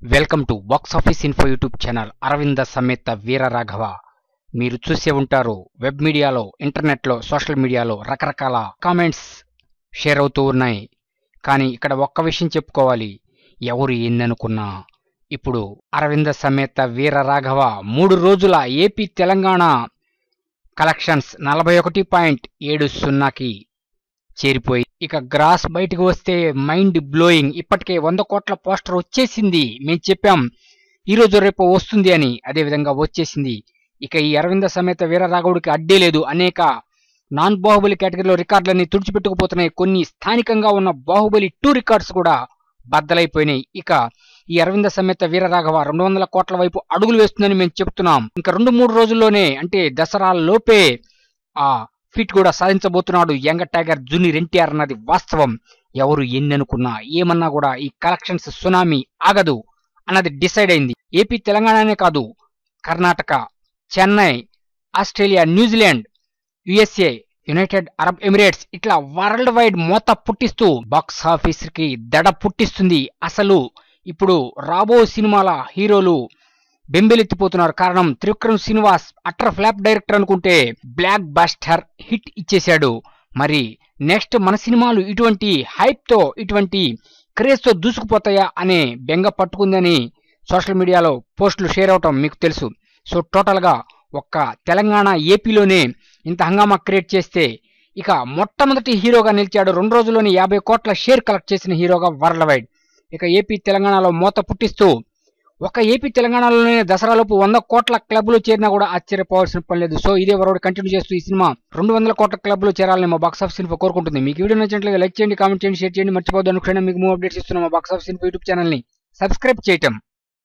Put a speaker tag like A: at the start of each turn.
A: welcome to box office info YouTube channel Aravinda Sametha Veera Raghava మీరు చూసే ఉంటారు వెబ్ మీడియాలో ఇంటర్నెట్లో సోషల్ మీడియాలో రకరకాల కామెంట్స్ షేర్ అవుతూ ఉన్నాయి కానీ ఇక్కడ ఒక్క విషయం చెప్పుకోవాలి ఎవరు ఎన్ననుకున్నా ఇప్పుడు అరవింద సమేత వీర రాఘవ మూడు రోజుల ఏపీ తెలంగాణ కలెక్షన్స్ నలభై ఒకటి పాయింట్ ఏడు సున్నాకి చేరిపోయి ఇక గ్రాస్ బయటకు వస్తే మైండ్ బ్లోయింగ్ ఇప్పటికే వంద కోట్ల పోస్టర్ వచ్చేసింది మేము చెప్పాం ఈ రోజు రేపు వస్తుంది అని అదే విధంగా వచ్చేసింది ఇక ఈ అరవింద సమేత వీరరాఘవుడికి అడ్డే లేదు అనేక నాన్ బాహుబలి కేటగిరీలో రికార్డులన్నీ తుడిచిపెట్టుకుపోతున్నాయి కొన్ని స్థానికంగా ఉన్న బాహుబలి టూ రికార్డ్స్ కూడా బద్దలైపోయినాయి ఇక ఈ అరవింద సమేత వీరరాఘవ రెండు వందల కోట్ల వైపు అడుగులు వేస్తుందని మేము చెప్తున్నాం ఇంకా రెండు మూడు రోజుల్లోనే అంటే దసరా లోపే ఆ ఫీట్ కూడా సాధించబోతున్నాడు యంగ్ టైగర్ జూనియర్ ఎన్టీఆర్ అన్నది వాస్తవం ఎవరు ఎన్ననుకున్నా ఏమన్నా కూడా ఈ కలెక్షన్స్ సునామీ ఆగదు అన్నది డిసైడ్ అయింది ఏపీ తెలంగాణనే కాదు Karnataka Chennai Australia New Zealand USA United Arab Emirates ఇట్లా వరల్డ్ వైడ్ మోత పుట్టిస్తూ బాక్స్ ఆఫీస్ కి దడ పుట్టిస్తుంది అసలు ఇప్పుడు రాబో సినిమాల హీరోలు బెంబెలెత్తిపోతున్నారు కారణం Trivikram Srinivas utter flop director అనుకుంటే బ్లాక్ బాస్టర్ హిట్ ఇచ్చేశాడు మరి నెక్స్ట్ మన సినిమాలు ఇటువంటి హైప్ తో ఇటువంటి క్రేజ్ తో దూసుకుపోతాయా అనే బెంగ పట్టుకుందని సోషల్ మీడియాలో పోస్టులు షేర్ అవటం మీకు తెలుసు సో టోటల్ గా ఒక్క తెలంగాణ ఏపీలోనే ఇంత హంగామా క్రియేట్ చేస్తే ఇక మొట్టమొదటి హీరోగా నిలిచాడు రెండు రోజుల్లోనే యాభై కోట్ల షేర్ కలెక్ట్ చేసిన హీరోగా వరల్డ్ వైడ్ ఇక ఏపీ తెలంగాణలో మోత పుట్టిస్తూ ఒక ఏపీ తెలంగాణలోనే దసరాలోపు వంద కోట్ల క్లబ్లు చేరినా కూడా ఆశ్చర్యపోవాల్సిన పని లేదు సో ఇదే వరవడు కంటిన్యూ చేస్తూ ఈ సినిమా రెండు వందల కోట్ల క్లబ్లు చేరాలని మా బాక్స్ ఆఫీస్ ఇన్ఫో కోరుకుంటుంది మీకు వీడియో నచ్చినట్లయితే లైక్ చేయండి కామెంట్ చేయండి షేర్ చేయండి మర్చిపోద్దు అనుకునే మీకు మూవ్ అప్డేట్స్ ఇస్తున్నాం మా బాక్స్ ఆఫీస్ ఇన్ఫో యూట్యూబ్ ఛానల్ని సబ్స్క్రైబ్ చేయటం